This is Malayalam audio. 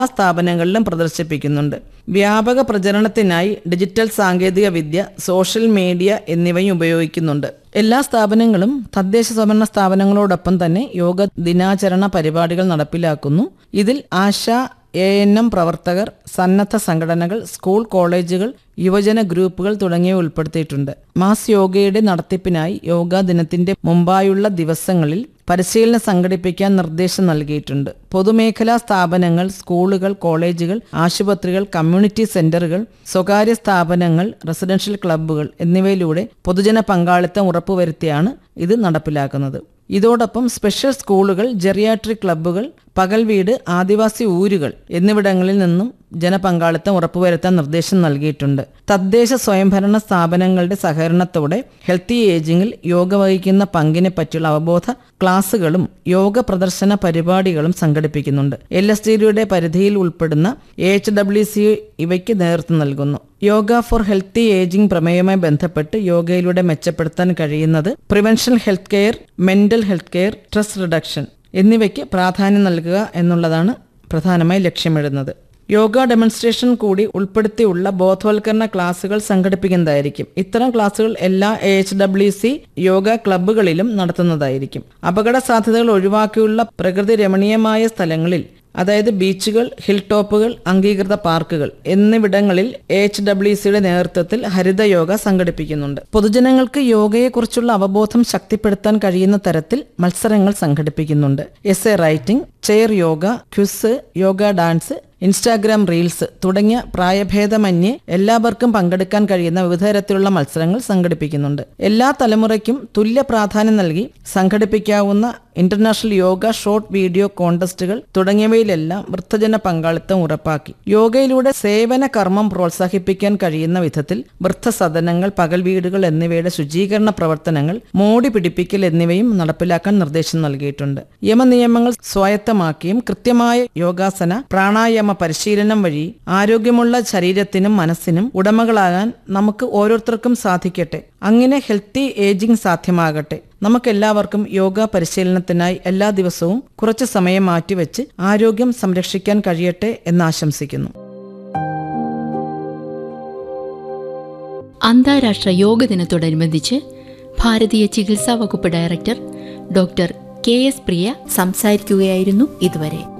സ്ഥാപനങ്ങളിലും പ്രദർശിപ്പിക്കുന്നുണ്ട് വ്യാപക പ്രചരണത്തിനായി ഡിജിറ്റൽ സാങ്കേതിക വിദ്യ സോഷ്യൽ മീഡിയ എന്നിവയും ഉപയോഗിക്കുന്നുണ്ട് എല്ലാ സ്ഥാപനങ്ങളും തദ്ദേശ സ്വയംഭരണ സ്ഥാപനങ്ങളോടൊപ്പം തന്നെ യോഗ ദിനാചരണ പരിപാടികൾ നടപ്പിലാക്കുന്നു ഇതിൽ ആശ എ എൻ എം പ്രവർത്തകർ സന്നദ്ധ സംഘടനകൾ സ്കൂൾ കോളേജുകൾ യുവജന ഗ്രൂപ്പുകൾ തുടങ്ങിയവ ഉൾപ്പെടുത്തിയിട്ടുണ്ട് മാസ് യോഗയുടെ നടത്തിപ്പിനായി യോഗാ ദിനത്തിന്റെ മുമ്പായുള്ള ദിവസങ്ങളിൽ പരിശീലനം സംഘടിപ്പിക്കാൻ നിർദ്ദേശം നൽകിയിട്ടുണ്ട് പൊതുമേഖലാ സ്ഥാപനങ്ങൾ സ്കൂളുകൾ കോളേജുകൾ ആശുപത്രികൾ കമ്മ്യൂണിറ്റി സെന്ററുകൾ സ്വകാര്യ സ്ഥാപനങ്ങൾ റെസിഡൻഷ്യൽ ക്ലബ്ബുകൾ എന്നിവയിലൂടെ പൊതുജന പങ്കാളിത്തം ഉറപ്പുവരുത്തിയാണ് ഇത് നടപ്പിലാക്കുന്നത് ഇതോടൊപ്പം സ്പെഷ്യൽ സ്കൂളുകൾ ജെറിയാട്രിക് ക്ലബ്ബുകൾ പകൽ വീട് ആദിവാസി ഊരുകൾ എന്നിവിടങ്ങളിൽ നിന്നും ജനപങ്കാളിത്തം ഉറപ്പുവരുത്താൻ നിർദ്ദേശം നൽകിയിട്ടുണ്ട് തദ്ദേശ സ്വയംഭരണ സ്ഥാപനങ്ങളുടെ സഹകരണത്തോടെ ഹെൽത്തി ഏജിംഗിൽ യോഗ വഹിക്കുന്ന പങ്കിനെ പറ്റിയുള്ള അവബോധ ക്ലാസുകളും യോഗ പ്രദർശന പരിപാടികളും സംഘടിപ്പിക്കുന്നുണ്ട് എൽ എസ് ഡിയുടെ പരിധിയിൽ ഉൾപ്പെടുന്ന എച്ച് ഡബ്ല്യു സി ഇവയ്ക്ക് നേതൃത്വം നൽകുന്നു യോഗ ഫോർ ഹെൽത്തി ഏജിംഗ് പ്രമേയവുമായി ബന്ധപ്പെട്ട് യോഗയിലൂടെ മെച്ചപ്പെടുത്താൻ കഴിയുന്നത് prevention health care mental health care stress reduction എന്നിവയ്ക്ക് പ്രാധാന്യം നൽകുക എന്നുള്ളതാണ് പ്രധാനമായി ലക്ഷ്യമിടുന്നത് യോഗ ഡെമോൺസ്ട്രേഷൻ കൂടി ഉൾപ്പെടുത്തിയുള്ള ബോധവൽക്കരണ ക്ലാസുകൾ സംഘടിപ്പിക്കുന്നതായിരിക്കും ഇത്തരം ക്ലാസുകൾ എല്ലാ A H W C yoga ക്ലബ്ബുകളിലും നടത്തുന്നതായിരിക്കും അപകട സാധ്യതകൾ ഒഴിവാക്കിയുള്ള പ്രകൃതി രമണീയമായ സ്ഥലങ്ങളിൽ അതായത് ബീച്ചുകൾ ഹിൽ ടോപ്പുകൾ അംഗീകൃത പാർക്കുകൾ എന്നിവിടങ്ങളിൽ എച്ച് ഡബ്ല്യു സിയുടെ നേതൃത്വത്തിൽ ഹരിത യോഗ സംഘടിപ്പിക്കുന്നുണ്ട് പൊതുജനങ്ങൾക്ക് യോഗയെക്കുറിച്ചുള്ള അവബോധം ശക്തിപ്പെടുത്താൻ കഴിയുന്ന തരത്തിൽ മത്സരങ്ങൾ സംഘടിപ്പിക്കുന്നുണ്ട് essay writing chair yoga quiz yoga dance Instagram reels തുടങ്ങിയ പ്രായഭേദമന്യേ എല്ലാവർക്കും പങ്കെടുക്കാൻ കഴിയുന്ന വിവിധ തരത്തിലുള്ള മത്സരങ്ങൾ സംഘടിപ്പിക്കുന്നുണ്ട് എല്ലാ തലമുറയ്ക്കും തുല്യ പ്രാധാന്യം നൽകി സംഘടിപ്പിക്കാവുന്ന ഇന്റർനാഷണൽ യോഗ ഷോർട്ട് വീഡിയോ കോൺടെസ്റ്റുകൾ തുടങ്ങിയവയിലെല്ലാം വൃദ്ധജന പങ്കാളിത്തം ഉറപ്പാക്കി യോഗയിലൂടെ സേവന കർമ്മം പ്രോത്സാഹിപ്പിക്കാൻ കഴിയുന്ന വിധത്തിൽ വൃദ്ധസദനങ്ങൾ പകൽ വീടുകൾ എന്നിവയുടെ ശുചീകരണ പ്രവർത്തനങ്ങൾ മോടി പിടിപ്പിക്കൽ എന്നിവയും നടപ്പിലാക്കാൻ നിർദ്ദേശം നൽകിയിട്ടുണ്ട് യമനിയമങ്ങൾ സ്വായത്തമാക്കിയും കൃത്യമായ യോഗാസന പ്രാണായാമ പരിശീലനം വഴി ആരോഗ്യമുള്ള ശരീരത്തിനും മനസ്സിനും ഉടമകളാകാൻ നമുക്ക് ഓരോരുത്തർക്കും സാധിക്കട്ടെ അങ്ങനെ ഹെൽത്തി ഏജിംഗ് സാധ്യമാകട്ടെ നമുക്കെല്ലാവർക്കും യോഗ പരിശീലനത്തിനായി എല്ലാ ദിവസവും കുറച്ച് സമയം മാറ്റിവെച്ച് ആരോഗ്യം സംരക്ഷിക്കാൻ കഴിയട്ടെ എന്ന് ആശംസിക്കുന്നു അന്താരാഷ്ട്ര യോഗ ദിനത്തോടനുബന്ധിച്ച് ഭാരതീയ ചികിത്സാ വകുപ്പ് director doctor K S Priya സംസാരിക്കുകയായിരുന്നു ഇതുവരെ